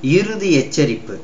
இறுதி எச்சரிப்பு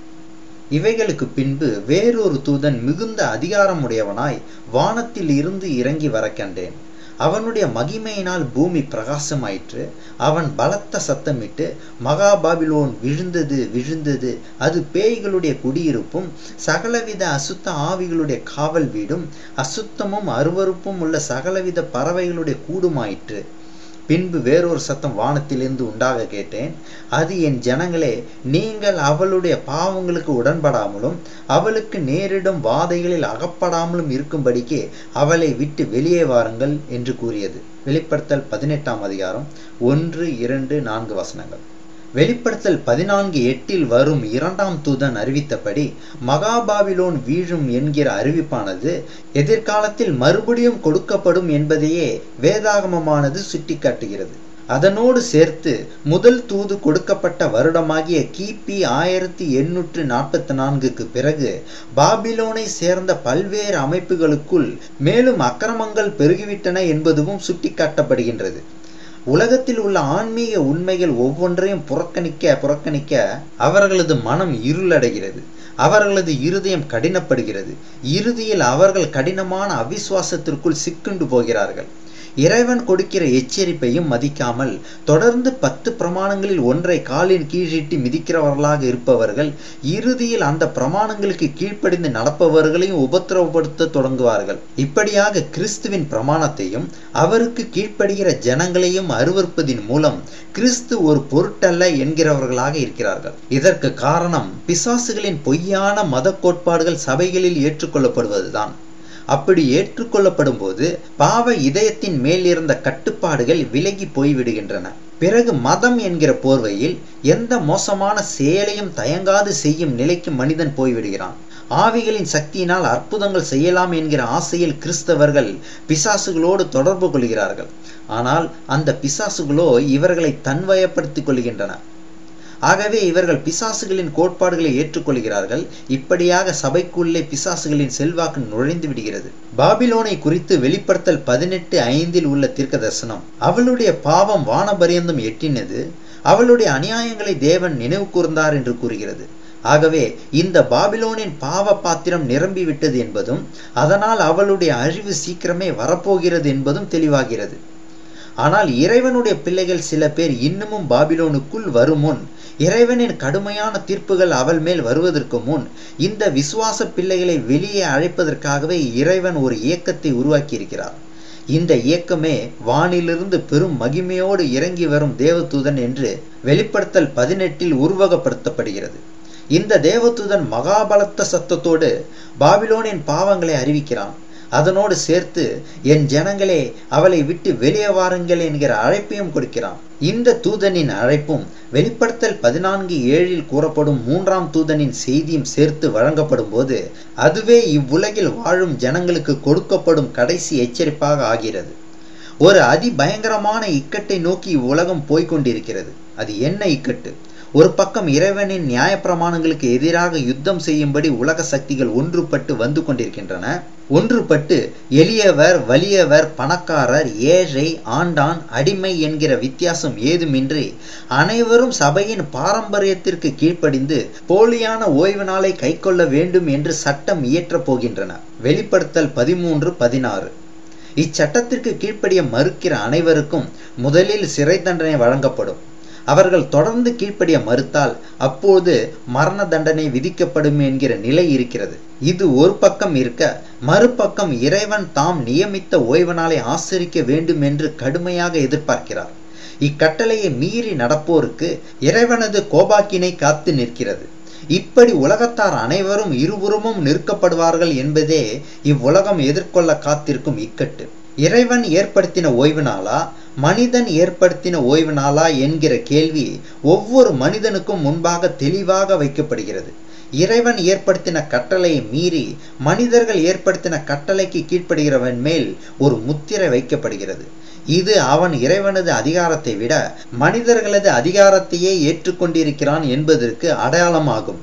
இவைகளுக்கு பின்பு வேறொரு தூதன் மிகுந்த அதிகாரமுடையவனாய் வானத்தில் இருந்து இறங்கி வர கண்டேன் அவனுடைய மகிமையினால் பூமி பிரகாசமாயிற்று அவன் பலத்த சத்தமிட்டு மகாபாபிலோன் விழுந்தது விழுந்தது அது பேய்களுடைய குடியிருப்பும் சகலவித அசுத்த ஆவிகளுடைய காவல் வீடும் அசுத்தமும் அருவருப்பும் உள்ள சகலவித பறவைகளுடைய கூடுமாயிற்று பின்பு வேறொரு சத்தம் வானத்திலிருந்து உண்டாக கேட்டேன் அது என் ஜனங்களே நீங்கள் அவளுடைய பாவங்களுக்கு உடன்படாமலும் அவளுக்கு நேரிடும் வாதைகளில் அகப்படாமலும் இருக்கும்படிக்கு அவளை விட்டு வெளியே வாருங்கள் என்று கூறியது வெளிப்படுத்தல் பதினெட்டாம் அதிகாரம் ஒன்று இரண்டு நான்கு வசனங்கள் வெளிப்படுத்தல் பதினான்கு எட்டில் வரும் இரண்டாம் தூதன் அறிவித்தபடி மகாபாபிலோன் வீழும் என்கிற அறிவிப்பானது எதிர்காலத்தில் மறுபடியும் கொடுக்கப்படும் என்பதையே வேதாகமமானது சுட்டிக்காட்டுகிறது அதனோடு சேர்த்து முதல் தூது கொடுக்கப்பட்ட வருடமாகிய கிபி ஆயிரத்தி எண்ணூற்று நாற்பத்தி நான்குக்கு பிறகு பாபிலோனை சேர்ந்த பல்வேறு அமைப்புகளுக்குள் மேலும் அக்கிரமங்கள் பெருகிவிட்டன என்பதும் சுட்டிக்காட்டப்படுகின்றது உலகத்தில் உள்ள ஆன்மீக உண்மைகள் ஒவ்வொன்றையும் புறக்கணிக்க புறக்கணிக்க அவர்களது மனம் இருளடைகிறது அவர்களது இருதயம் கடினப்படுகிறது இறுதியில் அவர்கள் கடினமான அவிசுவாசத்திற்குள் சிக்குண்டு போகிறார்கள் இறைவன் கொடுக்கிற எச்சரிப்பையும் மதிக்காமல் தொடர்ந்து பத்து பிரமாணங்களில் ஒன்றை காலின் கீழிட்டு மிதிக்கிறவர்களாக இருப்பவர்கள் இறுதியில் அந்த பிரமாணங்களுக்கு கீழ்ப்படிந்து நடப்பவர்களையும் உபத்திரவப்படுத்த தொடங்குவார்கள் இப்படியாக கிறிஸ்துவின் பிரமாணத்தையும் அவருக்கு கீழ்ப்படுகிற ஜனங்களையும் அருவறுப்பதின் மூலம் கிறிஸ்து ஒரு பொருட்டல்ல என்கிறவர்களாக இருக்கிறார்கள் இதற்கு காரணம் பிசாசுகளின் பொய்யான மத கோட்பாடுகள் சபைகளில் ஏற்றுக்கொள்ளப்படுவதுதான் அப்படி ஏற்றுக்கொள்ளப்படும் போது பாவ இதயத்தின் மேல் இருந்த கட்டுப்பாடுகள் விலகி போய்விடுகின்றன பிறகு மதம் என்கிற போர்வையில் எந்த மோசமான செயலையும் தயங்காது செய்யும் நிலைக்கு மனிதன் போய்விடுகிறான் ஆவிகளின் சக்தியினால் அற்புதங்கள் செய்யலாம் என்கிற ஆசையில் கிறிஸ்தவர்கள் பிசாசுகளோடு தொடர்பு கொள்கிறார்கள் ஆனால் அந்த பிசாசுகளோ இவர்களை தன்வயப்படுத்திக் கொள்கின்றன ஆகவே இவர்கள் பிசாசுகளின் கோட்பாடுகளை ஏற்றுக்கொள்கிறார்கள் இப்படியாக சபைக்குள்ளே பிசாசுகளின் செல்வாக்கு நுழைந்து விடுகிறது பாபிலோனை குறித்து வெளிப்படுத்தல் பதினெட்டு ஐந்தில் உள்ள தீர்க்க தரிசனம் அவளுடைய பாவம் வானபரியந்தம் எட்டினது அவளுடைய அநியாயங்களை தேவன் நினைவு கூர்ந்தார் என்று கூறுகிறது ஆகவே இந்த பாபிலோனின் பாவ பாத்திரம் நிரம்பிவிட்டது என்பதும் அதனால் அவளுடைய அழிவு சீக்கிரமே வரப்போகிறது என்பதும் தெளிவாகிறது ஆனால் இறைவனுடைய பிள்ளைகள் சில பேர் இன்னமும் பாபிலோனுக்குள் வரும் முன் இறைவனின் கடுமையான தீர்ப்புகள் அவள் மேல் வருவதற்கு முன் இந்த விசுவாச பிள்ளைகளை வெளியே அழைப்பதற்காகவே இறைவன் ஒரு இயக்கத்தை உருவாக்கியிருக்கிறார் இந்த இயக்கமே வானிலிருந்து பெரும் மகிமையோடு இறங்கி வரும் தேவதூதன் என்று வெளிப்படுத்தல் பதினெட்டில் உருவகப்படுத்தப்படுகிறது இந்த தேவதூதன் மகாபலத்த சத்தத்தோடு பாபிலோனின் பாவங்களை அறிவிக்கிறான் அதனோடு சேர்த்து என் ஜனங்களே அவளை விட்டு வெளியே வாருங்கள் என்கிற அழைப்பையும் கொடுக்கிறான் இந்த தூதனின் அழைப்பும் வெளிப்படுத்தல் பதினான்கு ஏழில் கூறப்படும் மூன்றாம் தூதனின் செய்தியும் சேர்த்து வழங்கப்படும் போது அதுவே இவ்வுலகில் வாழும் ஜனங்களுக்கு கொடுக்கப்படும் கடைசி எச்சரிப்பாக ஆகிறது ஒரு அதிபயங்கரமான இக்கட்டை நோக்கி இவ்வுலகம் போய்கொண்டிருக்கிறது அது என்ன இக்கட்டு ஒரு பக்கம் இறைவனின் நியாயப்பிரமாணங்களுக்கு எதிராக யுத்தம் செய்யும்படி உலக சக்திகள் ஒன்றுபட்டு வந்து கொண்டிருக்கின்றன ஒன்றுபட்டு எளியவர் வலியவர் பணக்காரர் ஏழை ஆண்டான் அடிமை என்கிற வித்தியாசம் ஏதுமின்றி அனைவரும் சபையின் பாரம்பரியத்திற்கு கீழ்ப்படிந்து போலியான ஓய்வு நாளை கைக்கொள்ள வேண்டும் என்று சட்டம் இயற்றப் போகின்றன வெளிப்படுத்தல் பதிமூன்று பதினாறு இச்சட்டத்திற்கு கீழ்ப்படிய மறுக்கிற அனைவருக்கும் முதலில் சிறை தண்டனை வழங்கப்படும் அவர்கள் தொடர்ந்து கீழ்ப்படிய மறுத்தால் அப்போது மரண தண்டனை விதிக்கப்படும் என்கிற நிலை இருக்கிறது இது ஒரு பக்கம் இருக்க மறுபக்கம் இறைவன் தாம் நியமித்த ஓய்வு நாளை ஆசரிக்க வேண்டும் என்று கடுமையாக எதிர்பார்க்கிறார் இக்கட்டளையை மீறி நடப்போருக்கு இறைவனது கோபாக்கினை காத்து நிற்கிறது இப்படி உலகத்தார் அனைவரும் இருபுறமும் நிற்கப்படுவார்கள் என்பதே இவ்வுலகம் எதிர்கொள்ள காத்திருக்கும் இக்கட்டு இறைவன் ஏற்படுத்தின ஓய்வு நாளா மனிதன் ஏற்படுத்தின ஓய்வு நாளா என்கிற கேள்வி ஒவ்வொரு மனிதனுக்கும் முன்பாக தெளிவாக வைக்கப்படுகிறது இறைவன் ஏற்படுத்தின கட்டளையை மீறி மனிதர்கள் ஏற்படுத்தின கட்டளைக்கு கீழ்ப்படுகிறவன் மேல் ஒரு முத்திரை வைக்கப்படுகிறது இது அவன் இறைவனது அதிகாரத்தை விட மனிதர்களது அதிகாரத்தையே ஏற்றுக்கொண்டிருக்கிறான் என்பதற்கு அடையாளமாகும்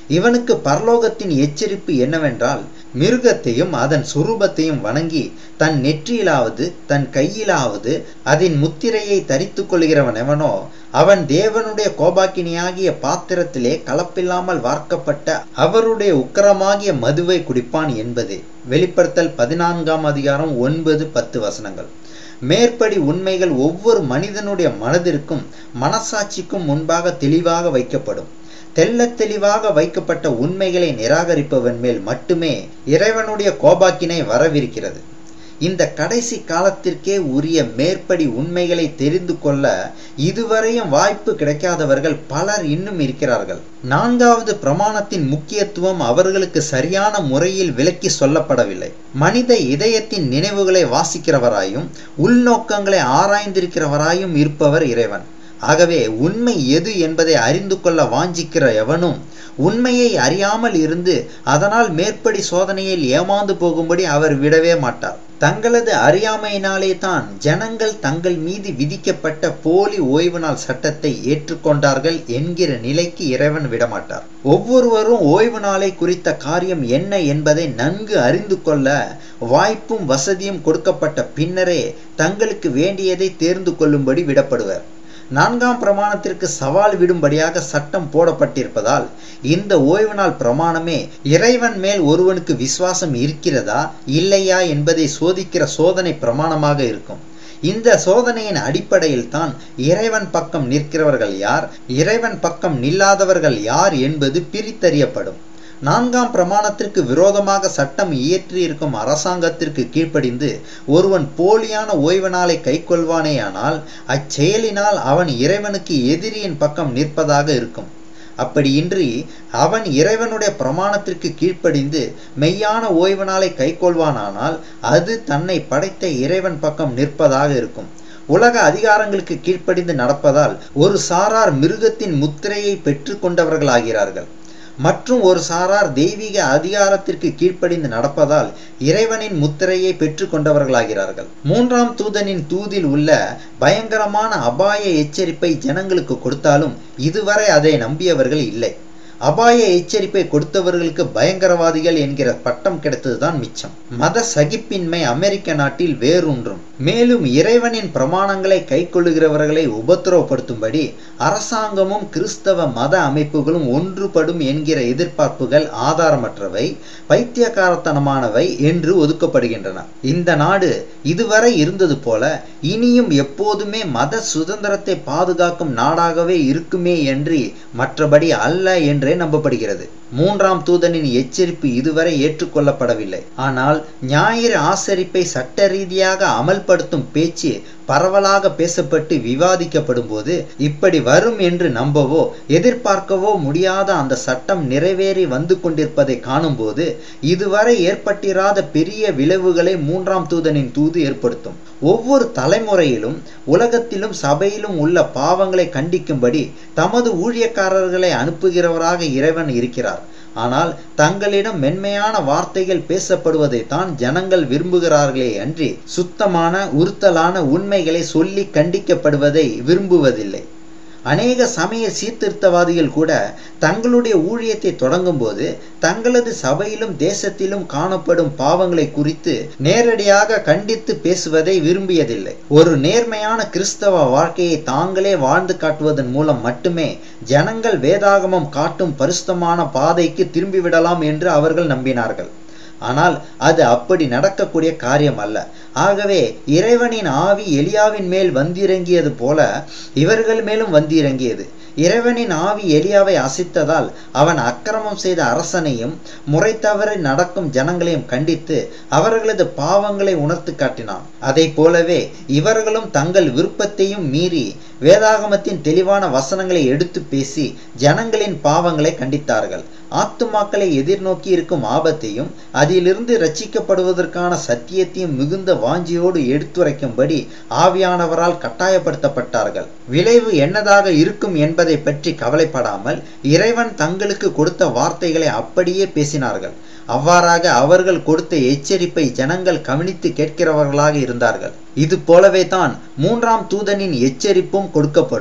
இவனுக்கு பரலோகத்தின் எச்சரிப்பு என்னவென்றால் மிருகத்தையும் அதன் சுரூபத்தையும் வணங்கி தன் நெற்றியிலாவது தன் கையிலாவது அதன் முத்திரையை தரித்து கொள்கிறவன் எவனோ அவன் தேவனுடைய கோபாக்கினியாகிய பாத்திரத்திலே கலப்பில்லாமல் வார்க்கப்பட்ட அவருடைய உக்கரமாகிய மதுவை குடிப்பான் என்பதே வெளிப்படுத்தல் பதினான்காம் அதிகாரம் ஒன்பது பத்து வசனங்கள் மேற்படி உண்மைகள் ஒவ்வொரு மனிதனுடைய மனதிற்கும் மனசாட்சிக்கும் முன்பாக தெளிவாக வைக்கப்படும் தெள்ளத் தெளிவாக வைக்கப்பட்ட உண்மைகளை நிராகரிப்பவன் மேல் மட்டுமே இறைவனுடைய கோபாக்கினை வரவிருக்கிறது இந்த கடைசி காலத்திற்கே உரிய மேற்படி உண்மைகளை தெரிந்து கொள்ள இதுவரையும் வாய்ப்பு கிடைக்காதவர்கள் பலர் இன்னும் இருக்கிறார்கள் நான்காவது பிரமாணத்தின் முக்கியத்துவம் அவர்களுக்கு சரியான முறையில் விளக்கி சொல்லப்படவில்லை மனித இதயத்தின் நினைவுகளை வாசிக்கிறவராயும் உள்நோக்கங்களை ஆராய்ந்திருக்கிறவராயும் இருப்பவர் இறைவன் ஆகவே உண்மை எது என்பதை அறிந்து கொள்ள வாஞ்சிக்கிற எவனும் உண்மையை அறியாமல் இருந்து அதனால் மேற்படி சோதனையில் ஏமாந்து போகும்படி அவர் விடவே மாட்டார் தங்களது அறியாமையினாலே தான் ஜனங்கள் தங்கள் மீது விதிக்கப்பட்ட போலி ஓய்வு நாள் சட்டத்தை ஏற்றுக்கொண்டார்கள் என்கிற நிலைக்கு இறைவன் விடமாட்டார் ஒவ்வொருவரும் ஓய்வு நாளை குறித்த காரியம் என்ன என்பதை நன்கு அறிந்து கொள்ள வாய்ப்பும் வசதியும் கொடுக்கப்பட்ட பின்னரே தங்களுக்கு வேண்டியதை தேர்ந்து கொள்ளும்படி விடப்படுவர் நான்காம் பிரமாணத்திற்கு சவால் விடும்படியாக சட்டம் போடப்பட்டிருப்பதால் இந்த ஓய்வு நாள் பிரமாணமே இறைவன் மேல் ஒருவனுக்கு விசுவாசம் இருக்கிறதா இல்லையா என்பதை சோதிக்கிற சோதனை பிரமாணமாக இருக்கும் இந்த சோதனையின் அடிப்படையில் தான் இறைவன் பக்கம் நிற்கிறவர்கள் யார் இறைவன் பக்கம் நில்லாதவர்கள் யார் என்பது பிரித்தறியப்படும் நான்காம் பிரமாணத்திற்கு விரோதமாக சட்டம் இயற்றி இருக்கும் அரசாங்கத்திற்கு கீழ்ப்படிந்து ஒருவன் போலியான ஓய்வு நாளை கைக்கொள்வானேயானால் அச்செயலினால் அவன் இறைவனுக்கு எதிரியின் பக்கம் நிற்பதாக இருக்கும் அப்படியின்றி அவன் இறைவனுடைய பிரமாணத்திற்கு கீழ்ப்படிந்து மெய்யான ஓய்வு நாளை கைக்கொள்வானானால் அது தன்னை படைத்த இறைவன் பக்கம் நிற்பதாக இருக்கும் உலக அதிகாரங்களுக்கு கீழ்ப்படிந்து நடப்பதால் ஒரு சாரார் மிருகத்தின் முத்திரையை பெற்று கொண்டவர்களாகிறார்கள் மற்றும் ஒரு சாரார் தெய்வீக அதிகாரத்திற்கு கீழ்ப்படிந்து நடப்பதால் இறைவனின் முத்திரையை பெற்று கொண்டவர்களாகிறார்கள் மூன்றாம் தூதனின் தூதில் உள்ள பயங்கரமான அபாய எச்சரிப்பை ஜனங்களுக்கு கொடுத்தாலும் இதுவரை அதை நம்பியவர்கள் இல்லை அபாய எச்சரிப்பை கொடுத்தவர்களுக்கு பயங்கரவாதிகள் என்கிற பட்டம் கிடைத்ததுதான் மிச்சம் மத சகிப்பின்மை அமெரிக்க நாட்டில் வேரூன்றும் மேலும் இறைவனின் பிரமாணங்களை கைக்கொள்ளுகிறவர்களை உபத்திரவப்படுத்தும்படி அரசாங்கமும் கிறிஸ்தவ மத அமைப்புகளும் ஒன்றுபடும் என்கிற எதிர்பார்ப்புகள் ஆதாரமற்றவை பைத்தியக்காரத்தனமானவை என்று ஒதுக்கப்படுகின்றன இந்த நாடு இதுவரை இருந்தது போல இனியும் எப்போதுமே மத சுதந்திரத்தை பாதுகாக்கும் நாடாகவே இருக்குமே என்று மற்றபடி அல்ல என்றே நம்பப்படுகிறது மூன்றாம் தூதனின் எச்சரிப்பு இதுவரை ஏற்றுக்கொள்ளப்படவில்லை ஆனால் ஞாயிறு ஆசரிப்பை சட்ட ரீதியாக அமல்படுத்தும் பேச்சு பரவலாக பேசப்பட்டு விவாதிக்கப்படும் போது இப்படி வரும் என்று நம்பவோ எதிர்பார்க்கவோ முடியாத அந்த சட்டம் நிறைவேறி வந்து கொண்டிருப்பதை காணும்போது இதுவரை ஏற்பட்டிராத பெரிய விளைவுகளை மூன்றாம் தூதனின் தூது ஏற்படுத்தும் ஒவ்வொரு தலைமுறையிலும் உலகத்திலும் சபையிலும் உள்ள பாவங்களை கண்டிக்கும்படி தமது ஊழியக்காரர்களை அனுப்புகிறவராக இறைவன் இருக்கிறார் ஆனால் தங்களிடம் மென்மையான வார்த்தைகள் பேசப்படுவதை தான் ஜனங்கள் விரும்புகிறார்களே அன்றி சுத்தமான உறுத்தலான உண்மைகளை சொல்லி கண்டிக்கப்படுவதை விரும்புவதில்லை அநேக சமய சீர்திருத்தவாதிகள் கூட தங்களுடைய ஊழியத்தை தொடங்கும் போது தங்களது சபையிலும் தேசத்திலும் காணப்படும் பாவங்களை குறித்து நேரடியாக கண்டித்து பேசுவதை விரும்பியதில்லை ஒரு நேர்மையான கிறிஸ்தவ வாழ்க்கையை தாங்களே வாழ்ந்து காட்டுவதன் மூலம் மட்டுமே ஜனங்கள் வேதாகமம் காட்டும் பரிசுத்தமான பாதைக்கு திரும்பிவிடலாம் என்று அவர்கள் நம்பினார்கள் ஆனால் அது அப்படி நடக்கக்கூடிய காரியம் அல்ல ஆகவே இறைவனின் ஆவி எலியாவின் மேல் வந்திறங்கியது போல இவர்கள் மேலும் வந்திறங்கியது இறைவனின் ஆவி எலியாவை அசைத்ததால் அவன் அக்கிரமம் செய்த அரசனையும் முறை தவறி நடக்கும் ஜனங்களையும் கண்டித்து அவர்களது பாவங்களை உணர்த்து காட்டினான் அதை போலவே இவர்களும் தங்கள் விருப்பத்தையும் மீறி வேதாகமத்தின் தெளிவான வசனங்களை எடுத்து பேசி ஜனங்களின் பாவங்களை கண்டித்தார்கள் ஆத்துமாக்களை எதிர்நோக்கி இருக்கும் ஆபத்தையும் அதிலிருந்து ரட்சிக்கப்படுவதற்கான சத்தியத்தையும் மிகுந்த வாஞ்சியோடு எடுத்துரைக்கும்படி ஆவியானவரால் கட்டாயப்படுத்தப்பட்டார்கள் விளைவு என்னதாக இருக்கும் என்பதை பற்றி கவலைப்படாமல் இறைவன் தங்களுக்கு கொடுத்த வார்த்தைகளை அப்படியே பேசினார்கள் அவ்வாறாக அவர்கள் கொடுத்த எச்சரிப்பை ஜனங்கள் கவனித்து கேட்கிறவர்களாக இருந்தார்கள் இது போலவே தான் மூன்றாம் தூதனின் எச்சரிப்பும் கொடுக்கப்படும்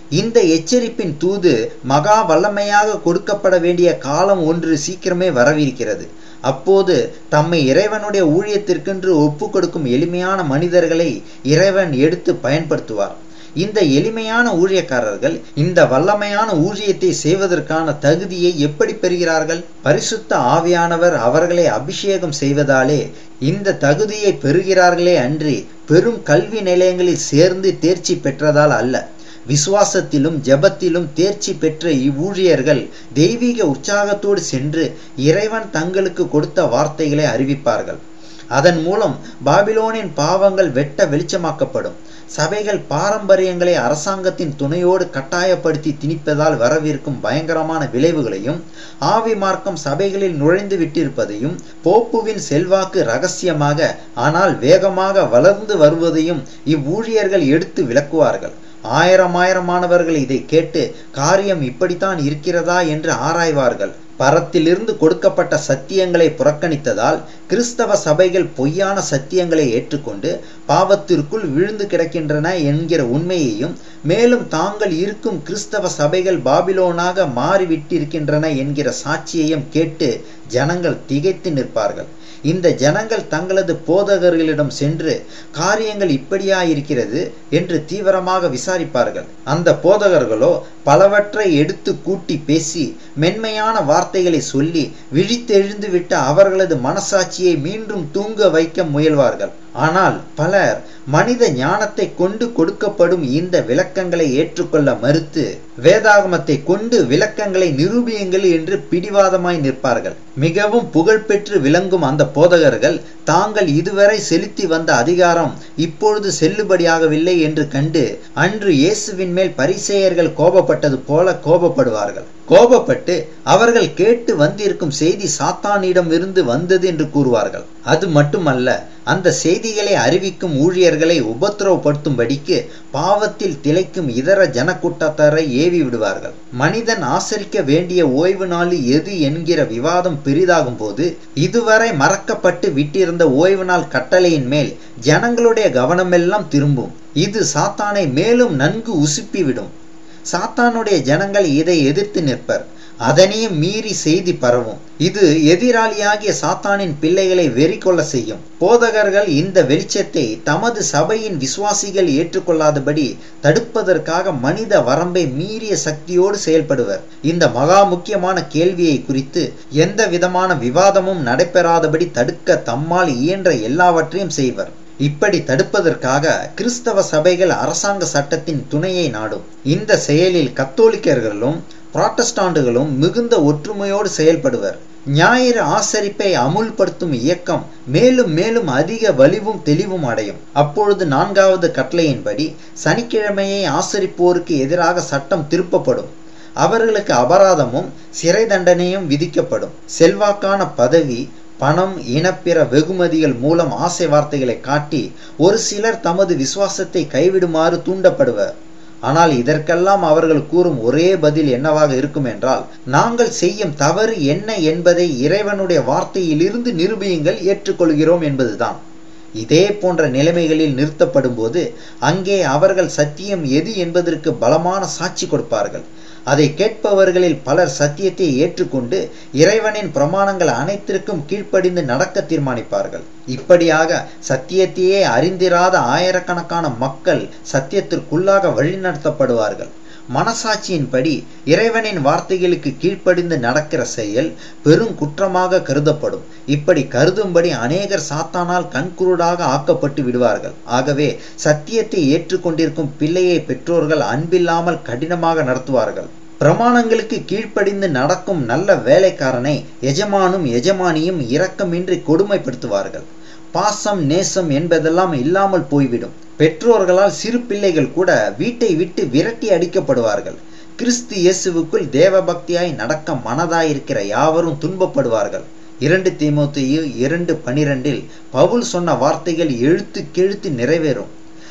இந்த எச்சரிப்பின் தூது மகா வல்லமையாக கொடுக்கப்பட வேண்டிய காலம் ஒன்று சீக்கிரமே வரவிருக்கிறது அப்போது தம்மை இறைவனுடைய ஊழியத்திற்கென்று ஒப்பு கொடுக்கும் எளிமையான மனிதர்களை இறைவன் எடுத்து பயன்படுத்துவார் இந்த எளிமையான ஊழியக்காரர்கள் இந்த வல்லமையான ஊழியத்தை செய்வதற்கான தகுதியை எப்படி பெறுகிறார்கள் பரிசுத்த ஆவியானவர் அவர்களை அபிஷேகம் செய்வதாலே இந்த தகுதியை பெறுகிறார்களே அன்றி பெரும் கல்வி நிலையங்களில் சேர்ந்து தேர்ச்சி பெற்றதால் அல்ல விசுவாசத்திலும் ஜெபத்திலும் தேர்ச்சி பெற்ற இவ்வூழியர்கள் தெய்வீக உற்சாகத்தோடு சென்று இறைவன் தங்களுக்கு கொடுத்த வார்த்தைகளை அறிவிப்பார்கள் அதன் மூலம் பாபிலோனின் பாவங்கள் வெட்ட வெளிச்சமாக்கப்படும் சபைகள் பாரம்பரியங்களை அரசாங்கத்தின் துணையோடு கட்டாயப்படுத்தி திணிப்பதால் வரவிருக்கும் பயங்கரமான விளைவுகளையும் ஆவி மார்க்கம் சபைகளில் நுழைந்து விட்டிருப்பதையும் போப்புவின் செல்வாக்கு ரகசியமாக ஆனால் வேகமாக வளர்ந்து வருவதையும் இவ்வூழியர்கள் எடுத்து விளக்குவார்கள் ஆயிரம் ஆயிரமானவர்கள் இதை கேட்டு காரியம் இப்படித்தான் இருக்கிறதா என்று ஆராய்வார்கள் பரத்திலிருந்து கொடுக்கப்பட்ட சத்தியங்களை புறக்கணித்ததால் கிறிஸ்தவ சபைகள் பொய்யான சத்தியங்களை ஏற்றுக்கொண்டு பாவத்திற்குள் விழுந்து கிடக்கின்றன என்கிற உண்மையையும் மேலும் தாங்கள் இருக்கும் கிறிஸ்தவ சபைகள் பாபிலோனாக மாறிவிட்டிருக்கின்றன என்கிற சாட்சியையும் கேட்டு ஜனங்கள் திகைத்து நிற்பார்கள் இந்த ஜனங்கள் தங்களது போதகர்களிடம் சென்று காரியங்கள் இப்படியா இருக்கிறது என்று தீவிரமாக விசாரிப்பார்கள் அந்த போதகர்களோ பலவற்றை எடுத்து கூட்டி பேசி மென்மையான வார்த்தைகளை சொல்லி விழித்தெழுந்து விட்ட அவர்களது மனசாட்சியை மீண்டும் தூங்க வைக்க முயல்வார்கள் ஆனால் பலர் மனித ஞானத்தை கொண்டு கொடுக்கப்படும் இந்த விளக்கங்களை ஏற்றுக்கொள்ள மறுத்து வேதாகமத்தை கொண்டு விளக்கங்களை நிரூபியுங்கள் என்று பிடிவாதமாய் நிற்பார்கள் மிகவும் புகழ்பெற்று விளங்கும் அந்த போதகர்கள் தாங்கள் இதுவரை செலுத்தி வந்த அதிகாரம் இப்பொழுது செல்லுபடியாகவில்லை என்று கண்டு அன்று இயேசுவின் மேல் பரிசேயர்கள் கோபப்பட்டது போல கோபப்படுவார்கள் கோபப்பட்டு அவர்கள் கேட்டு வந்திருக்கும் செய்தி சாத்தானிடம் இருந்து வந்தது என்று கூறுவார்கள் அது மட்டுமல்ல அந்த செய்திகளை அறிவிக்கும் ஊழியர்களை உபத்திரவப்படுத்தும்படிக்கு பாவத்தில் திளைக்கும் இதர ஜனக்கூட்டத்தாரை ஏவி விடுவார்கள் மனிதன் ஆசரிக்க வேண்டிய ஓய்வு நாள் எது என்கிற விவாதம் பெரிதாகும் போது இதுவரை மறக்கப்பட்டு விட்டிருந்த ஓய்வு நாள் கட்டளையின் மேல் ஜனங்களுடைய கவனமெல்லாம் திரும்பும் இது சாத்தானை மேலும் நன்கு உசுப்பிவிடும் சாத்தானுடைய ஜனங்கள் இதை எதிர்த்து நிற்பர் அதனையும் மீறி செய்தி பரவும் இது எதிராளியாகிய சாத்தானின் பிள்ளைகளை வெறி கொள்ள செய்யும் போதகர்கள் இந்த வெளிச்சத்தை தமது சபையின் விசுவாசிகள் ஏற்றுக்கொள்ளாதபடி தடுப்பதற்காக மனித வரம்பை மீறிய சக்தியோடு செயல்படுவர் இந்த மகா முக்கியமான கேள்வியை குறித்து எந்த விதமான விவாதமும் நடைபெறாதபடி தடுக்க தம்மால் இயன்ற எல்லாவற்றையும் செய்வர் இப்படி தடுப்பதற்காக கிறிஸ்தவ சபைகள் அரசாங்க சட்டத்தின் துணையை நாடும் இந்த செயலில் கத்தோலிக்கர்களும் புராட்டஸ்டாண்டுகளும் மிகுந்த ஒற்றுமையோடு செயல்படுவர் ஞாயிறு ஆசரிப்பை அமுல்படுத்தும் இயக்கம் மேலும் மேலும் அதிக வலிவும் தெளிவும் அடையும் அப்பொழுது நான்காவது கட்டளையின்படி சனிக்கிழமையை ஆசரிப்போருக்கு எதிராக சட்டம் திருப்பப்படும் அவர்களுக்கு அபராதமும் சிறை தண்டனையும் விதிக்கப்படும் செல்வாக்கான பதவி பணம் இனப்பிற வெகுமதிகள் மூலம் ஆசை வார்த்தைகளை காட்டி ஒரு சிலர் தமது விசுவாசத்தை கைவிடுமாறு தூண்டப்படுவர் ஆனால் இதற்கெல்லாம் அவர்கள் கூறும் ஒரே பதில் என்னவாக இருக்கும் என்றால் நாங்கள் செய்யும் தவறு என்ன என்பதை இறைவனுடைய வார்த்தையிலிருந்து நிரூபியுங்கள் ஏற்றுக்கொள்கிறோம் என்பதுதான் இதே போன்ற நிலைமைகளில் நிறுத்தப்படும் போது அங்கே அவர்கள் சத்தியம் எது என்பதற்கு பலமான சாட்சி கொடுப்பார்கள் அதை கேட்பவர்களில் பலர் சத்தியத்தை ஏற்றுக்கொண்டு இறைவனின் பிரமாணங்கள் அனைத்திற்கும் கீழ்ப்படிந்து நடக்க தீர்மானிப்பார்கள் இப்படியாக சத்தியத்தையே அறிந்திராத ஆயிரக்கணக்கான மக்கள் சத்தியத்திற்குள்ளாக வழிநடத்தப்படுவார்கள் மனசாட்சியின்படி இறைவனின் வார்த்தைகளுக்கு கீழ்ப்படிந்து நடக்கிற செயல் பெரும் குற்றமாக கருதப்படும் இப்படி கருதும்படி அநேகர் சாத்தானால் கண்குருடாக ஆக்கப்பட்டு விடுவார்கள் ஆகவே சத்தியத்தை ஏற்றுக்கொண்டிருக்கும் பிள்ளையை பெற்றோர்கள் அன்பில்லாமல் கடினமாக நடத்துவார்கள் பிரமாணங்களுக்கு கீழ்ப்படிந்து நடக்கும் நல்ல வேலைக்காரனை எஜமானும் எஜமானியும் இரக்கமின்றி கொடுமைப்படுத்துவார்கள் பாசம் நேசம் என்பதெல்லாம் இல்லாமல் போய்விடும் பெற்றோர்களால் சிறு பிள்ளைகள் கூட வீட்டை விட்டு விரட்டி அடிக்கப்படுவார்கள் கிறிஸ்து இயேசுவுக்குள் தேவபக்தியாய் நடக்க மனதாயிருக்கிற யாவரும் துன்பப்படுவார்கள் இரண்டு தீமோத்தேயு இரண்டு பனிரெண்டில் பவுல் சொன்ன வார்த்தைகள் எழுத்து கெழுத்து நிறைவேறும்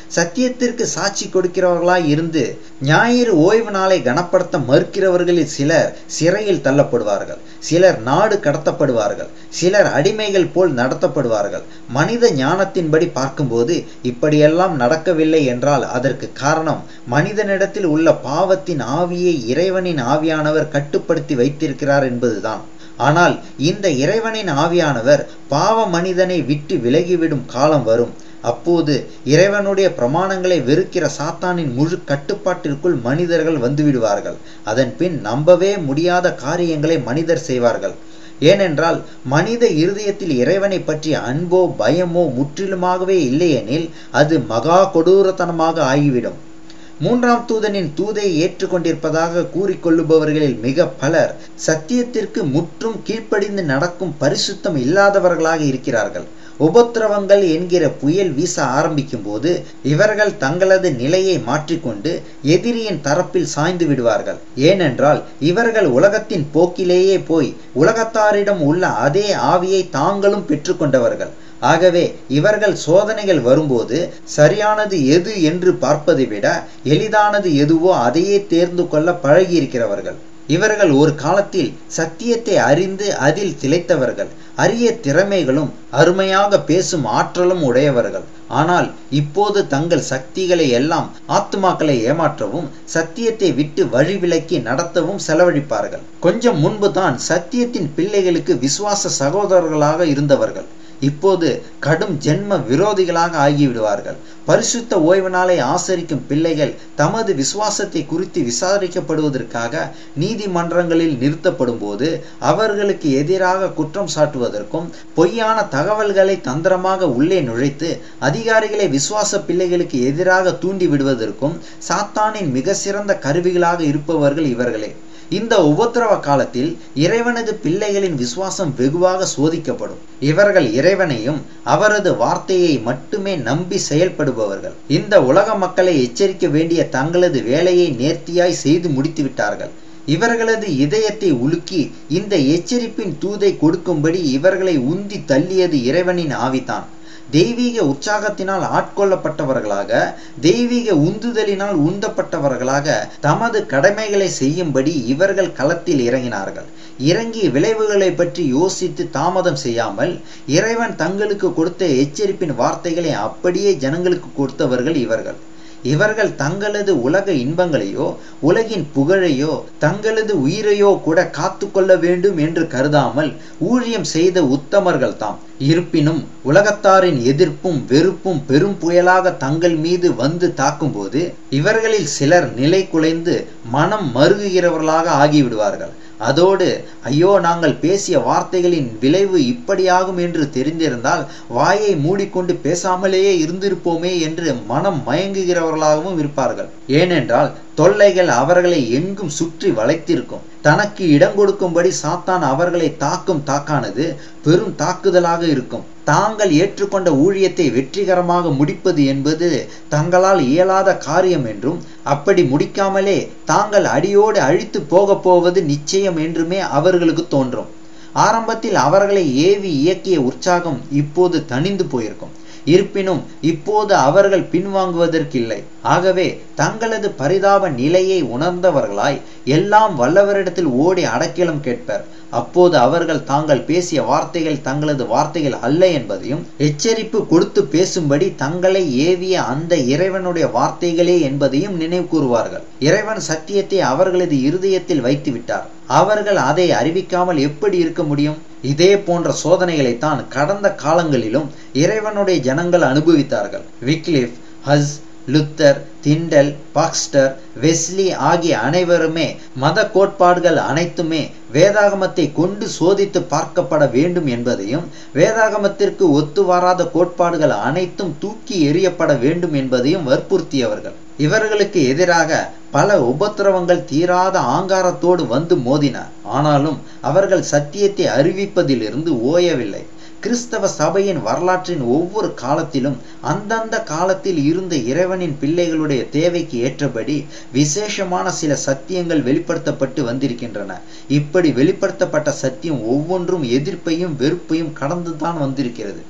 சத்தியத்திற்கு சாட்சி கொடுக்கிறவர்களாய் இருந்து ஞாயிறு ஓய்வு நாளை கனப்படுத்த மறுக்கிறவர்களில் சிலர் சிறையில் தள்ளப்படுவார்கள் சிலர் நாடு கடத்தப்படுவார்கள் சிலர் அடிமைகள் போல் நடத்தப்படுவார்கள் மனித ஞானத்தின்படி பார்க்கும்போது இப்படியெல்லாம் நடக்கவில்லை என்றால் அதற்கு காரணம் மனிதனிடத்தில் உள்ள பாவத்தின் ஆவியை இறைவனின் ஆவியானவர் கட்டுப்படுத்தி வைத்திருக்கிறார் என்பதுதான் ஆனால் இந்த இறைவனின் ஆவியானவர் பாவ மனிதனை விட்டு விலகிவிடும் காலம் வரும் அப்போது இறைவனுடைய பிரமாணங்களை வெறுக்கிற சாத்தானின் முழு கட்டுப்பாட்டிற்குள் மனிதர்கள் வந்துவிடுவார்கள் அதன் பின் நம்பவே முடியாத காரியங்களை மனிதர் செய்வார்கள் ஏனென்றால் மனித இருதயத்தில் இறைவனை பற்றிய அன்போ பயமோ முற்றிலுமாகவே இல்லையெனில் அது மகா கொடூரத்தனமாக ஆகிவிடும் மூன்றாம் தூதனின் தூதை ஏற்றுக்கொண்டிருப்பதாக கூறிக்கொள்ளுபவர்களில் மிக பலர் சத்தியத்திற்கு முற்றும் கீழ்ப்படிந்து நடக்கும் பரிசுத்தம் இல்லாதவர்களாக இருக்கிறார்கள் உபத்திரவங்கள் என்கிற புயல் வீச ஆரம்பிக்கும் போது இவர்கள் தங்களது நிலையை மாற்றிக்கொண்டு எதிரியின் தரப்பில் சாய்ந்து விடுவார்கள் ஏனென்றால் இவர்கள் உலகத்தின் போக்கிலேயே போய் உலகத்தாரிடம் உள்ள அதே ஆவியை தாங்களும் பெற்றுக்கொண்டவர்கள் ஆகவே இவர்கள் சோதனைகள் வரும்போது சரியானது எது என்று பார்ப்பதை விட எளிதானது எதுவோ அதையே தேர்ந்து கொள்ள பழகியிருக்கிறவர்கள் இவர்கள் ஒரு காலத்தில் சத்தியத்தை அறிந்து அதில் திளைத்தவர்கள் அரிய திறமைகளும் அருமையாக பேசும் ஆற்றலும் உடையவர்கள் ஆனால் இப்போது தங்கள் சக்திகளை எல்லாம் ஆத்துமாக்களை ஏமாற்றவும் சத்தியத்தை விட்டு வழிவிலக்கி நடத்தவும் செலவழிப்பார்கள் கொஞ்சம் முன்பு தான் சத்தியத்தின் பிள்ளைகளுக்கு விசுவாச சகோதரர்களாக இருந்தவர்கள் இப்போது கடும் ஜென்ம விரோதிகளாக ஆகிவிடுவார்கள் பரிசுத்த ஓய்வு நாளை ஆசரிக்கும் பிள்ளைகள் தமது விசுவாசத்தை குறித்து விசாரிக்கப்படுவதற்காக நீதிமன்றங்களில் நிறுத்தப்படும் போது அவர்களுக்கு எதிராக குற்றம் சாட்டுவதற்கும் பொய்யான தகவல்களை தந்திரமாக உள்ளே நுழைத்து அதிகாரிகளை விசுவாச பிள்ளைகளுக்கு எதிராக தூண்டி விடுவதற்கும் சாத்தானின் மிக சிறந்த கருவிகளாக இருப்பவர்கள் இவர்களே இந்த உபத்திரவ காலத்தில் இறைவனது பிள்ளைகளின் விசுவாசம் வெகுவாக சோதிக்கப்படும் இவர்கள் இறைவனையும் அவரது வார்த்தையை மட்டுமே நம்பி செயல்படுபவர்கள் இந்த உலக மக்களை எச்சரிக்க வேண்டிய தங்களது வேலையை நேர்த்தியாய் செய்து முடித்து விட்டார்கள் இவர்களது இதயத்தை உலுக்கி இந்த எச்சரிப்பின் தூதை கொடுக்கும்படி இவர்களை உந்தி தள்ளியது இறைவனின் ஆவிதான் தெய்வீக உற்சாகத்தினால் ஆட்கொள்ளப்பட்டவர்களாக தெய்வீக உந்துதலினால் உந்தப்பட்டவர்களாக தமது கடமைகளை செய்யும்படி இவர்கள் களத்தில் இறங்கினார்கள் இறங்கி விளைவுகளை பற்றி யோசித்து தாமதம் செய்யாமல் இறைவன் தங்களுக்கு கொடுத்த எச்சரிப்பின் வார்த்தைகளை அப்படியே ஜனங்களுக்கு கொடுத்தவர்கள் இவர்கள் இவர்கள் தங்களது உலக இன்பங்களையோ உலகின் புகழையோ தங்களது உயிரையோ கூட காத்து கொள்ள வேண்டும் என்று கருதாமல் ஊழியம் செய்த உத்தமர்கள் தாம் இருப்பினும் உலகத்தாரின் எதிர்ப்பும் வெறுப்பும் பெரும் புயலாக தங்கள் மீது வந்து தாக்கும்போது இவர்களில் சிலர் நிலை குலைந்து மனம் மருகுகிறவர்களாக ஆகிவிடுவார்கள் அதோடு ஐயோ நாங்கள் பேசிய வார்த்தைகளின் விளைவு இப்படியாகும் என்று தெரிந்திருந்தால் வாயை மூடிக்கொண்டு பேசாமலேயே இருந்திருப்போமே என்று மனம் மயங்குகிறவர்களாகவும் இருப்பார்கள் ஏனென்றால் தொல்லைகள் அவர்களை எங்கும் சுற்றி வளைத்திருக்கும் தனக்கு இடம் கொடுக்கும்படி சாத்தான் அவர்களை தாக்கும் தாக்கானது பெரும் தாக்குதலாக இருக்கும் தாங்கள் ஏற்றுக்கொண்ட ஊழியத்தை வெற்றிகரமாக முடிப்பது என்பது தங்களால் இயலாத காரியம் என்றும் அப்படி முடிக்காமலே தாங்கள் அடியோடு அழித்து போகப் போவது நிச்சயம் என்றுமே அவர்களுக்கு தோன்றும் ஆரம்பத்தில் அவர்களை ஏவி இயக்கிய உற்சாகம் இப்போது தணிந்து போயிருக்கும் இருப்பினும் இப்போது அவர்கள் பின்வாங்குவதற்கில்லை ஆகவே தங்களது பரிதாப நிலையை உணர்ந்தவர்களாய் எல்லாம் வல்லவரிடத்தில் ஓடி அடக்கிலம் கேட்பர் அப்போது அவர்கள் தாங்கள் பேசிய வார்த்தைகள் தங்களது வார்த்தைகள் அல்ல என்பதையும் எச்சரிப்பு கொடுத்து பேசும்படி தங்களை ஏவிய அந்த இறைவனுடைய வார்த்தைகளே என்பதையும் நினைவு கூறுவார்கள் இறைவன் சத்தியத்தை அவர்களது இருதயத்தில் வைத்து விட்டார் அவர்கள் அதை அறிவிக்காமல் எப்படி இருக்க முடியும் இதே போன்ற சோதனைகளைத்தான் கடந்த காலங்களிலும் இறைவனுடைய ஜனங்கள் அனுபவித்தார்கள் Wycliffe Hus Luther Tyndale Baxter Wesley ஆகிய அனைவருமே மத கோட்பாடுகள் அனைத்துமே வேதாகமத்தை கொண்டு சோதித்து பார்க்கப்பட வேண்டும் என்பதையும் வேதாகமத்திற்கு ஒத்து வராத கோட்பாடுகள் அனைத்தும் தூக்கி எறியப்பட வேண்டும் என்பதையும் வற்புறுத்தியவர்கள் இவர்களுக்கு எதிராக பல உபத்திரவங்கள் தீராத ஆங்காரத்தோடு வந்து மோதின ஆனாலும் அவர்கள் சத்தியத்தை அறிவிப்பதிலிருந்து ஓயவில்லை கிறிஸ்தவ சபையின் வரலாற்றின் ஒவ்வொரு காலத்திலும் அந்தந்த காலத்தில் இருந்த இறைவனின் பிள்ளைகளுடைய தேவைக்கு ஏற்றபடி விசேஷமான சில சத்தியங்கள் வெளிப்படுத்தப்பட்டு வந்திருக்கின்றன இப்படி வெளிப்படுத்தப்பட்ட சத்தியம் ஒவ்வொன்றும் எதிர்ப்பையும் வெறுப்பையும் கடந்துதான் வந்திருக்கிறது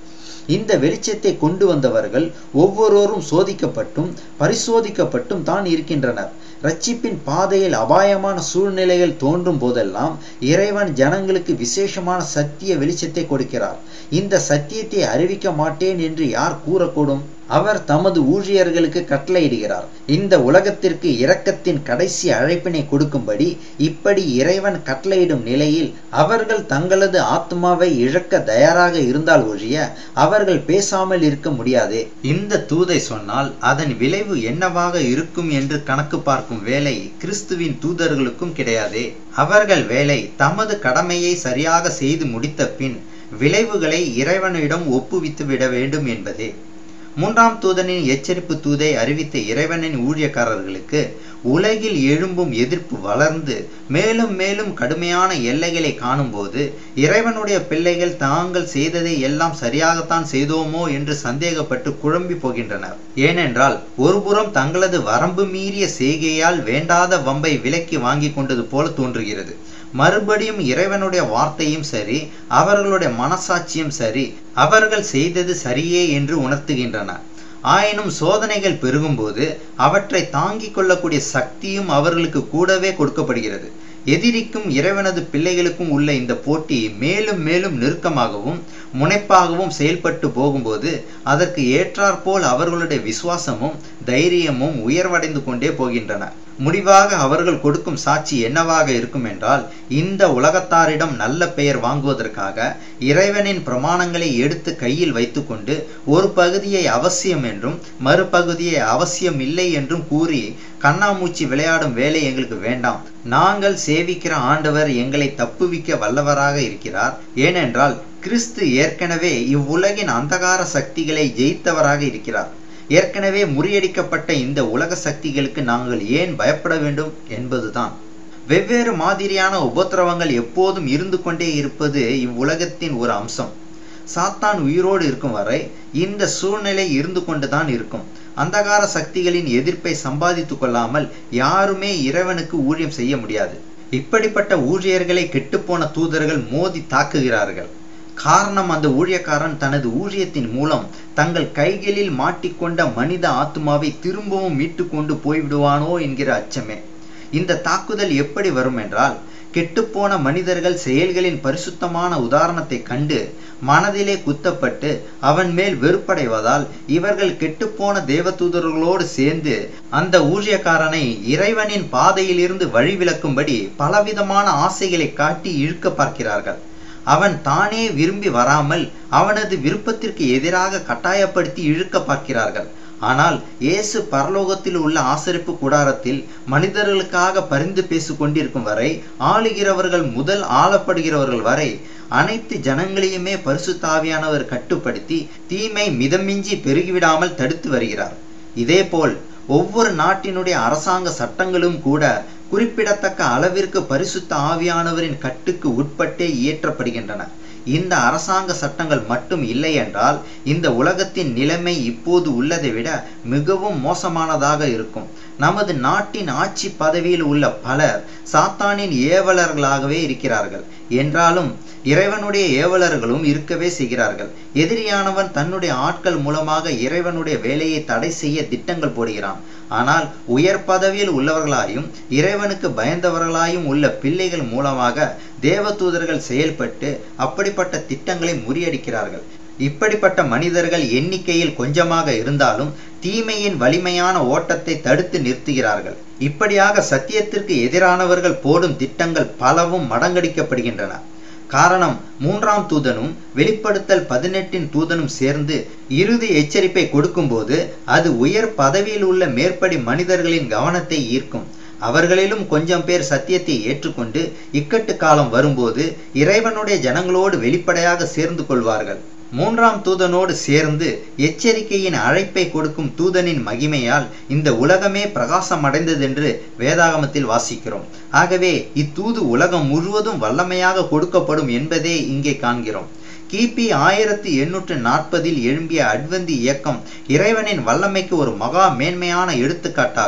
இந்த வெளிச்சத்தை கொண்டு வந்தவர்கள் ஒவ்வொருவரும் சோதிக்கப்பட்டும் பரிசோதிக்கப்பட்டும் தான் இருக்கின்றனர் ரட்சிப்பின் பாதையில் அபாயமான சூழ்நிலைகள் தோன்றும் போதெல்லாம் இறைவன் ஜனங்களுக்கு விசேஷமான சத்திய வெளிச்சத்தை கொடுக்கிறார் இந்த சத்தியத்தை அறிவிக்க மாட்டேன் என்று யார் கூறக்கூடும் அவர் தமது ஊழியர்களுக்கு கட்டளையிடுகிறார் இந்த உலகத்திற்கு இரக்கத்தின் கடைசி அழைப்பினை கொடுக்கும்படி இப்படி இறைவன் கட்டளையிடும் நிலையில் அவர்கள் தங்களது ஆத்மாவை இழக்க தயாராக இருந்தால் ஒழிய அவர்கள் பேசாமல் இருக்க முடியாது இந்த தூதை சொன்னால் அதன் விளைவு என்னவாக இருக்கும் என்று கணக்கு பார்க்கும் வேலை கிறிஸ்துவின் தூதர்களுக்கும் கிடையாதே அவர்கள் வேலை தமது கடமையை சரியாக செய்து முடித்த பின் விளைவுகளை இறைவனிடம் ஒப்புவித்து விட வேண்டும் என்பதே மூன்றாம் தூதனின் எச்சரிப்பு தூதை அறிவித்த இறைவனின் ஊழியக்காரர்களுக்கு உலகில் எழும்பும் எதிர்ப்பு வளர்ந்து மேலும் மேலும் கடுமையான எல்லைகளை காணும்போது இறைவனுடைய பிள்ளைகள் தாங்கள் செய்ததை எல்லாம் சரியாகத்தான் செய்தோமோ என்று சந்தேகப்பட்டு குழம்பி போகின்றனர் ஏனென்றால் ஒருபுறம் தங்களது வரம்பு மீறிய செய்கையால் வேண்டாத வம்பை விலக்கி வாங்கி கொண்டது போல தோன்றுகிறது மறுபடியும் இறைவனுடைய வார்த்தையும் சரி அவர்களுடைய மனசாட்சியும் சரி அவர்கள் செய்தது சரியே என்று உணர்த்துகின்றன ஆயினும் சோதனைகள் பெருகும்போது அவற்றை தாங்கிக் கொள்ளக்கூடிய சக்தியும் அவர்களுக்கு கூடவே கொடுக்கப்படுகிறது எதிரிக்கும் இறைவனது பிள்ளைகளுக்கும் உள்ள இந்த போட்டி மேலும் மேலும் நெருக்கமாகவும் முனைப்பாகவும் செயல்பட்டு போகும்போது அதற்கு ஏற்றாற்போல் அவர்களுடைய விசுவாசமும் தைரியமும் உயர்வடைந்து கொண்டே போகின்றன முடிவாக அவர்கள் கொடுக்கும் சாட்சி என்னவாக இருக்கும் என்றால் இந்த உலகத்தாரிடம் நல்ல பெயர் வாங்குவதற்காக இறைவனின் பிரமாணங்களை எடுத்து கையில் வைத்துக்கொண்டு ஒரு பகுதியை அவசியம் என்றும் மறுபகுதியை அவசியம் இல்லை என்றும் கூறி கண்ணாமூச்சி விளையாடும் வேலை எங்களுக்கு வேண்டாம் நாங்கள் சேவிக்கிற ஆண்டவர் எங்களை தப்புவிக்க வல்லவராக இருக்கிறார் ஏனென்றால் கிறிஸ்து ஏற்கனவே இவ்வுலகின் அந்தகார சக்திகளை ஜெயித்தவராக இருக்கிறார் ஏற்கனவே முறியடிக்கப்பட்ட இந்த உலக சக்திகளுக்கு நாங்கள் ஏன் பயப்பட வேண்டும் என்பதுதான் வெவ்வேறு மாதிரியான உபத்திரவங்கள் எப்போதும் இருந்து கொண்டே இருப்பது இவ்வுலகத்தின் ஒரு அம்சம் சாத்தான் உயிரோடு இருக்கும் வரை இந்த சூழ்நிலை இருந்து கொண்டுதான் இருக்கும் அந்தகார சக்திகளின் எதிர்ப்பை சம்பாதித்துக் கொள்ளாமல் யாருமே இறைவனுக்கு ஊழியம் செய்ய முடியாது இப்படிப்பட்ட ஊழியர்களை கெட்டுப்போன தூதர்கள் மோதி தாக்குகிறார்கள் காரணம் அந்த ஊழியக்காரன் தனது ஊழியத்தின் மூலம் தங்கள் கைகளில் மாட்டிக்கொண்ட மனித ஆத்மாவை திரும்பவும் மீட்டு கொண்டு போய்விடுவானோ என்கிற அச்சமே இந்த தாக்குதல் எப்படி வரும் என்றால் கெட்டுப்போன மனிதர்கள் செயல்களின் பரிசுத்தமான உதாரணத்தை கண்டு மனதிலே குத்தப்பட்டு அவன் மேல் வெறுப்படைவதால் இவர்கள் கெட்டுப்போன தேவதூதர்களோடு சேர்ந்து அந்த ஊழியக்காரனை இறைவனின் பாதையில் இருந்து வழிவிலக்கும்படி பலவிதமான ஆசைகளை காட்டி இழுக்க பார்க்கிறார்கள் அவன் தானே விரும்பி வராமல் அவனது விருப்பத்திற்கு எதிராக கட்டாயப்படுத்தி இழுக்க பார்க்கிறார்கள் ஆனால் இயேசு பரலோகத்தில் உள்ள ஆசரிப்பு கூடாரத்தில் மனிதர்களுக்காக பரிந்து பேசிக் கொண்டிருக்கும் வரை ஆளுகிறவர்கள் முதல் ஆளப்படுகிறவர்கள் வரை அனைத்து ஜனங்களையுமே பரிசுத்தாவியானவர் கட்டுப்படுத்தி தீமை மிதமிஞ்சி பெருகிவிடாமல் தடுத்து வருகிறார் இதேபோல் ஒவ்வொரு நாட்டினுடைய அரசாங்க சட்டங்களும் கூட குறிப்பிடத்தக்க அளவிற்கு பரிசுத்த ஆவியானவரின் கட்டுக்கு உட்பட்டே இயற்றப்படுகின்றன இந்த அரசாங்க சட்டங்கள் மட்டும் இல்லை என்றால் இந்த உலகத்தின் நிலைமை இப்போது உள்ளதை விட மிகவும் மோசமானதாக இருக்கும் நமது நாட்டின் ஆட்சி பதவியில் உள்ள பலர் சாத்தானின் ஏவலர்களாகவே இருக்கிறார்கள் என்றாலும் இறைவனுடைய ஏவலர்களும் இருக்கவே செய்கிறார்கள் எதிரியானவன் தன்னுடைய ஆட்கள் மூலமாக இறைவனுடைய வேலையை தடை செய்ய திட்டங்கள் போடுகிறான் ஆனால் உயர் பதவியில் உள்ளவர்களாயும் இறைவனுக்கு பயந்தவர்களாயும் உள்ள பிள்ளைகள் மூலமாக தேவதூதர்கள் செயல்பட்டு அப்படிப்பட்ட திட்டங்களை முறியடிக்கிறார்கள் இப்படிப்பட்ட மனிதர்கள் எண்ணிக்கையில் கொஞ்சமாக இருந்தாலும் தீமையின் வலிமையான ஓட்டத்தை தடுத்து நிறுத்துகிறார்கள் இப்படியாக சத்தியத்திற்கு எதிரானவர்கள் போடும் திட்டங்கள் பலவும் மடங்கடிக்கப்படுகின்றன காரணம் மூன்றாம் தூதனும் வெளிப்படுத்தல் பதினெட்டின் தூதனும் சேர்ந்து இறுதி எச்சரிப்பை கொடுக்கும்போது அது உயர் பதவியில் உள்ள மேற்படி மனிதர்களின் கவனத்தை ஈர்க்கும் அவர்களிலும் கொஞ்சம் பேர் சத்தியத்தை ஏற்றுக்கொண்டு இக்கட்டு காலம் வரும்போது இறைவனுடைய ஜனங்களோடு வெளிப்படையாக சேர்ந்து கொள்வார்கள் மூன்றாம் தூதனோடு சேர்ந்து எச்சரிக்கையின் அழைப்பை கொடுக்கும் தூதனின் மகிமையால் இந்த உலகமே பிரகாசம் அடைந்ததென்று வேதாகமத்தில் வாசிக்கிறோம் ஆகவே இத்தூது உலகம் முழுவதும் வல்லமையாக கொடுக்கப்படும் என்பதே இங்கே காண்கிறோம் கிபி ஆயிரத்தி எண்ணூற்று நாற்பதில் எழும்பிய அட்வந்தி இயக்கம் இறைவனின் வல்லமைக்கு ஒரு மகா மேன்மையான எடுத்துக்காட்டாகும்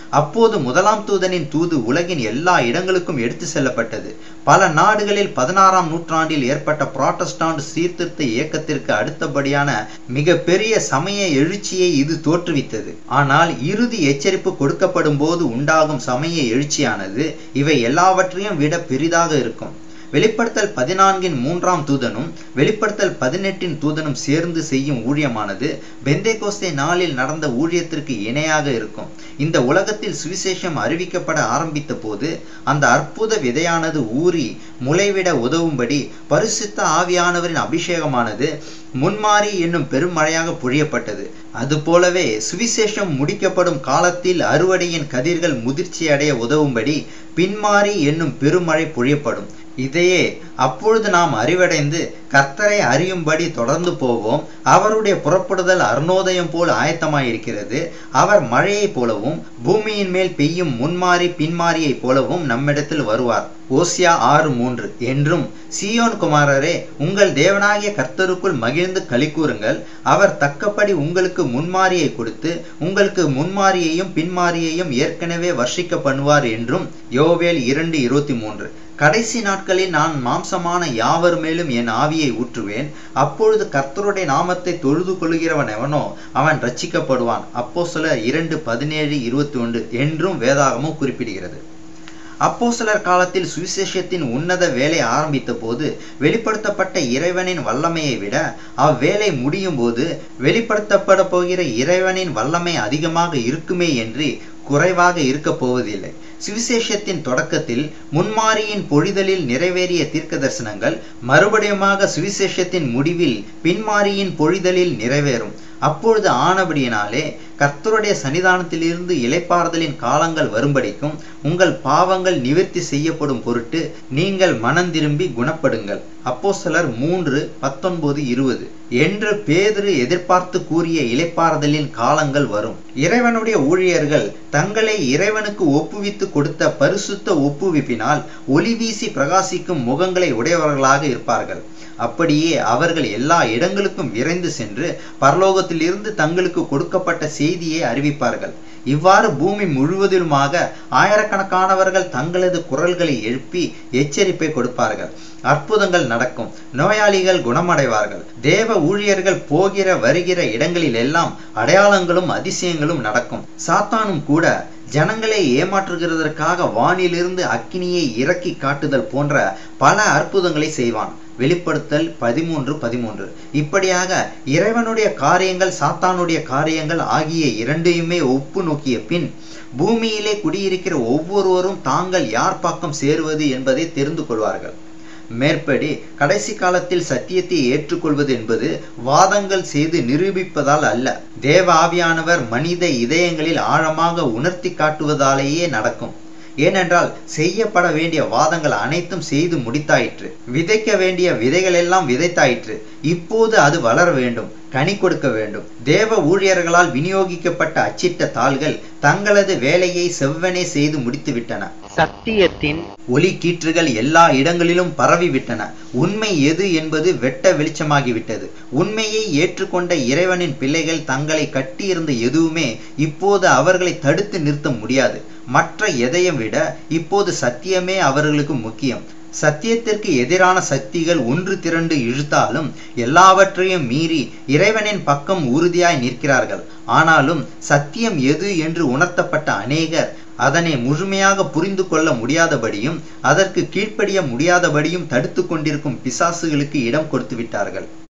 அப்போது முதலாம் தூதனின் தூது உலகின் எல்லா இடங்களுக்கும் எடுத்து செல்லப்பட்டது பல நாடுகளில் பதினாறாம் நூற்றாண்டில் ஏற்பட்ட புராட்டஸ்டாண்ட் சீர்திருத்த இயக்கத்திற்கு அடுத்தபடியான மிக பெரிய சமய எழுச்சியை இது தோற்றுவித்தது ஆனால் இறுதி எச்சரிப்பு கொடுக்கப்படும் போது உண்டாகும் சமய எழுச்சியானது இவை எல்லாவற்றையும் விட பெரிதாக இருக்கும் வெளிப்படுத்தல் பதினான்கின் மூன்றாம் தூதனும் வெளிப்படுத்தல் பதினெட்டின் தூதனும் சேர்ந்து செய்யும் ஊழியமானது பெந்தேகோஸ்தே நாளில் நடந்த ஊழியத்திற்கு இணையாக இருக்கும் இந்த உலகத்தில் சுவிசேஷம் அறிவிக்கப்பட ஆரம்பித்த போது அந்த அற்புத விதையானது ஊறி முளைவிட உதவும்படி பரிசுத்த ஆவியானவரின் அபிஷேகமானது முன்மாறி என்னும் பெருமழையாக பொழியப்பட்டது அதுபோலவே சுவிசேஷம் முடிக்கப்படும் காலத்தில் அறுவடையின் கதிர்கள் முதிர்ச்சி அடைய உதவும்படி பின்மாறி என்னும் பெருமழை பொழியப்படும் இதையே அப்பொழுது நாம் அறிவடைந்து கர்த்தரை அறியும்படி தொடர்ந்து போவோம் அவருடைய புறப்படுதல் அருணோதயம் போல் ஆயத்தமாயிருக்கிறது அவர் மழையைப் போலவும் பூமியின் மேல் பெய்யும் முன்மாறி பின்மாரியைப் போலவும் நம்மிடத்தில் வருவார் ஓசியா ஆறு மூன்று என்றும் சியோன் குமாரரே உங்கள் தேவனாகிய கர்த்தருக்குள் மகிழ்ந்து களி கூறுங்கள் அவர் தக்கப்படி உங்களுக்கு முன்மாரியை கொடுத்து உங்களுக்கு முன்மாரியையும் பின்மாரியையும் ஏற்கனவே வர்ஷிக்க பண்ணுவார் என்றும் யோவேல் இரண்டு இருபத்தி மூன்று கடைசி நாட்களில் நான் மாம்சமான யாவர் மேலும் என் ஆவியை ஊற்றுவேன் அப்பொழுது கர்த்தருடைய நாமத்தை தொழுது கொள்கிறவன் எவனோ அவன் ரட்சிக்கப்படுவான் அப்போ சில இரண்டு பதினேழு இருபத்தி ஒன்று என்றும் வேதாகமும் குறிப்பிடுகிறது அப்போ சிலர் காலத்தில் சுவிசேஷத்தின் உன்னத வேலை ஆரம்பித்த போது வெளிப்படுத்தப்பட்ட இறைவனின் வல்லமையை விட அவ்வேலை முடியும் போது வெளிப்படுத்தப்பட போகிற இறைவனின் வல்லமை அதிகமாக இருக்குமே என்று குறைவாக இருக்கப் போவதில்லை சுவிசேஷத்தின் தொடக்கத்தில் முன்மாரியின் பொழிதலில் நிறைவேறிய தீர்க்க தரிசனங்கள் மறுபடியுமாக சுவிசேஷத்தின் முடிவில் பின்மாரியின் பொழிதலில் நிறைவேறும் அப்பொழுது ஆனபடியினாலே கர்த்தருடைய சன்னிதானத்திலிருந்து இலைப்பாறுதலின் காலங்கள் வரும்படிக்கும் உங்கள் பாவங்கள் நிவர்த்தி செய்யப்படும் பொருட்டு நீங்கள் மனம் திரும்பி குணப்படுங்கள் அப்போ சிலர் மூன்று பத்தொன்பது இருபது என்று பேதுரு எதிர்பார்த்து கூறிய இலைப்பாறுதலின் காலங்கள் வரும் இறைவனுடைய ஊழியர்கள் தங்களை இறைவனுக்கு ஒப்புவித்து கொடுத்த பரிசுத்த ஒப்புவிப்பினால் ஒளி வீசி பிரகாசிக்கும் முகங்களை உடையவர்களாக இருப்பார்கள் அப்படியே அவர்கள் எல்லா இடங்களுக்கும் விரைந்து சென்று பரலோகத்திலிருந்து தங்களுக்கு கொடுக்கப்பட்ட செய்தியை அறிவிப்பார்கள் இவ்வாறு பூமி முழுவதிலுமாக ஆயிரக்கணக்கானவர்கள் தங்களது குரல்களை எழுப்பி எச்சரிப்பை கொடுப்பார்கள் அற்புதங்கள் நடக்கும் நோயாளிகள் குணமடைவார்கள் தேவ ஊழியர்கள் போகிற வருகிற இடங்களில் எல்லாம் அடையாளங்களும் அதிசயங்களும் நடக்கும் சாத்தானும் கூட ஜனங்களை ஏமாற்றுகிறதற்காக வானிலிருந்து அக்கினியை இறக்கி காட்டுதல் போன்ற பல அற்புதங்களை செய்வான் வெளிப்படுத்தல் பதிமூன்று பதிமூன்று இப்படியாக இறைவனுடைய காரியங்கள் சாத்தானுடைய காரியங்கள் ஆகிய இரண்டையுமே ஒப்பு நோக்கிய பின் பூமியிலே குடியிருக்கிற ஒவ்வொருவரும் தாங்கள் யார் பக்கம் சேருவது என்பதை தெரிந்து கொள்வார்கள் மேற்படி கடைசி காலத்தில் சத்தியத்தை ஏற்றுக்கொள்வது என்பது வாதங்கள் செய்து நிரூபிப்பதால் அல்ல தேவ ஆவியானவர் மனித இதயங்களில் ஆழமாக உணர்த்தி காட்டுவதாலேயே நடக்கும் ஏனென்றால் செய்யப்பட வேண்டிய வாதங்கள் அனைத்தும் செய்து முடித்தாயிற்று விதைக்க வேண்டிய விதைகள் எல்லாம் விதைத்தாயிற்று இப்போது அது வளர வேண்டும் கனி கொடுக்க வேண்டும் தேவ ஊழியர்களால் விநியோகிக்கப்பட்ட அச்சிட்ட தாள்கள் தங்களது வேலையை செவ்வனே செய்து முடித்துவிட்டன சத்தியத்தின் ஒளி கீற்றுகள் எல்லா இடங்களிலும் பரவிவிட்டன உண்மை எது என்பது வெட்ட வெளிச்சமாகிவிட்டது உண்மையை ஏற்றுக்கொண்ட இறைவனின் பிள்ளைகள் தங்களை கட்டியிருந்த எதுவுமே இப்போது அவர்களை தடுத்து நிறுத்த முடியாது மற்ற எதையும் விட இப்போது சத்தியமே அவர்களுக்கு முக்கியம் சத்தியத்திற்கு எதிரான சக்திகள் ஒன்று திரண்டு இழுத்தாலும் எல்லாவற்றையும் மீறி இறைவனின் பக்கம் உறுதியாய் நிற்கிறார்கள் ஆனாலும் சத்தியம் எது என்று உணர்த்தப்பட்ட அநேகர் அதனை முழுமையாக புரிந்து கொள்ள முடியாதபடியும் அதற்கு கீழ்ப்படிய முடியாதபடியும் தடுத்து கொண்டிருக்கும் பிசாசுகளுக்கு இடம் கொடுத்து விட்டார்கள்